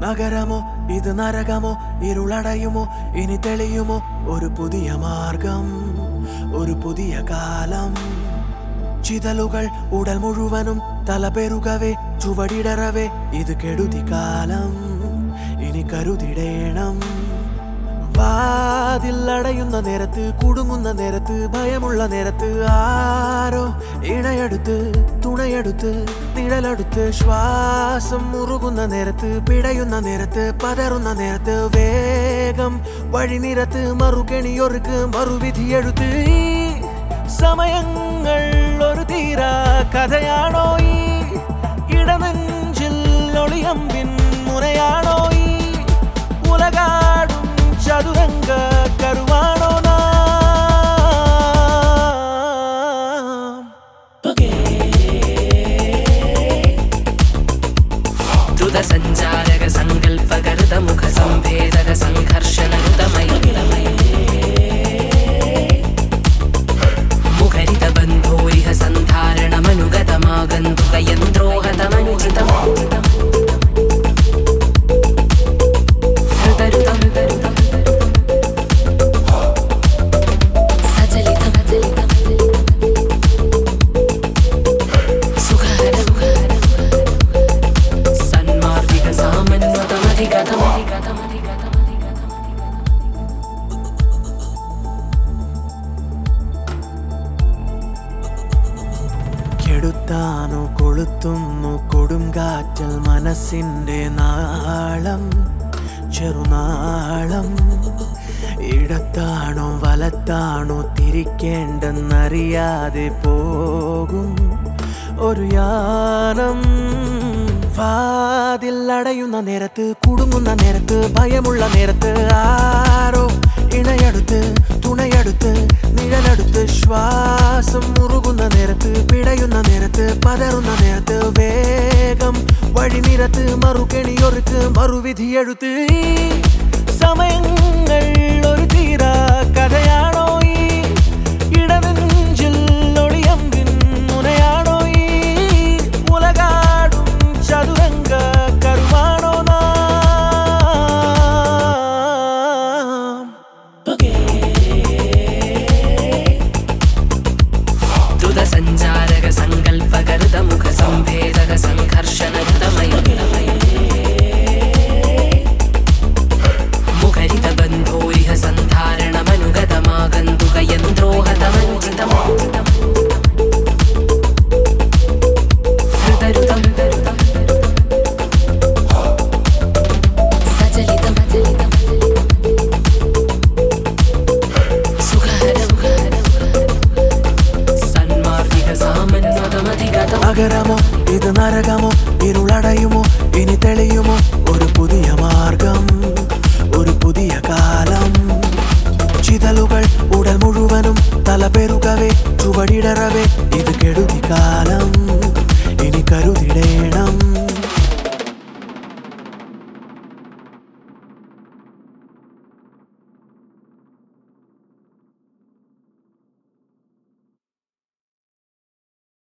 നഗരമോ ഇത് നരകമോ ഇരുളടയുമോ ഇനി തെളിയുമോ ഒരു പുതിയ മാർഗം ഒരു പുതിയ കാലം ചിതലുകൾ ഉടൽ മുഴുവനും തലപെരുകവേ ചുവടിടറവേ ഇത് കെടുതി കാലം ഇനി കരുതിടേണം വാതിൽ അടയുന്ന നേരത്ത് കുടുങ്ങുന്ന നേരത്ത് ഭയമുള്ള നേരത്ത് ആരോ ഇണയെടുത്ത് തുണയെടുത്ത് നിഴലെടുത്ത് ശ്വാസം മുറുകുന്ന നേരത്ത് പിടയുന്ന നേരത്ത് പതറുന്ന നേരത്ത് വേഗം വഴിനിരത്ത് മറുകെണിയൊരുക്ക് മറുവിധിയെടുത്ത് ഈ സമയങ്ങൾ ഒരു തീരാ കഥയാണോ ഈ ഇടനെഞ്ചിൽ ഒളിയമ്പിൻ മുനയാണോ ഈ ഉലകാടും ചതുരംഗ കരുവാണോ നാം ദ്രുത സഞ്ചാരക സങ്കല്പകൃത മുഖ സംവേദക സംഘർഷണ മുഖരിത ബന്ധോരിഹ സന്ധാരണമനുഗതമാഗന്തുക യന്ത്രോഹതമനുചിതം ഹൃദരുതം സചലിതം സുഖഹരം സന്മാർഗിക സാമന്വതമധിഗതം കെടുത്താനോ കൊളുത്തുന്നു കൊടുങ്കാറ്റൽ മനസ്സിന്റെ നാളം ചെറുനാളം ഇടത്താണോ വലത്താണോ തിരിക്കേണ്ടെന്നറിയാതെ പോകും ഒരു യാനം വാതിൽ അടയുന്ന നേരത്ത് കുടുങ്ങുന്ന നേരത്ത് ഭയമുള്ള നേരത്ത് ആരോ ഇണയെടുത്ത് തുണയെടുത്ത് നിഴലെടുത്ത് ശ്വാസം മുറുകുന്ന നേരത്ത് പിടയുന്ന നേരത്ത് പതറുന്ന നേരത്ത് വേഗം വഴിനിരത്ത് മറുകെണിയൊരുക്ക് മറുവിധിയെഴുത്ത് ഈ സമയങ്ങൾ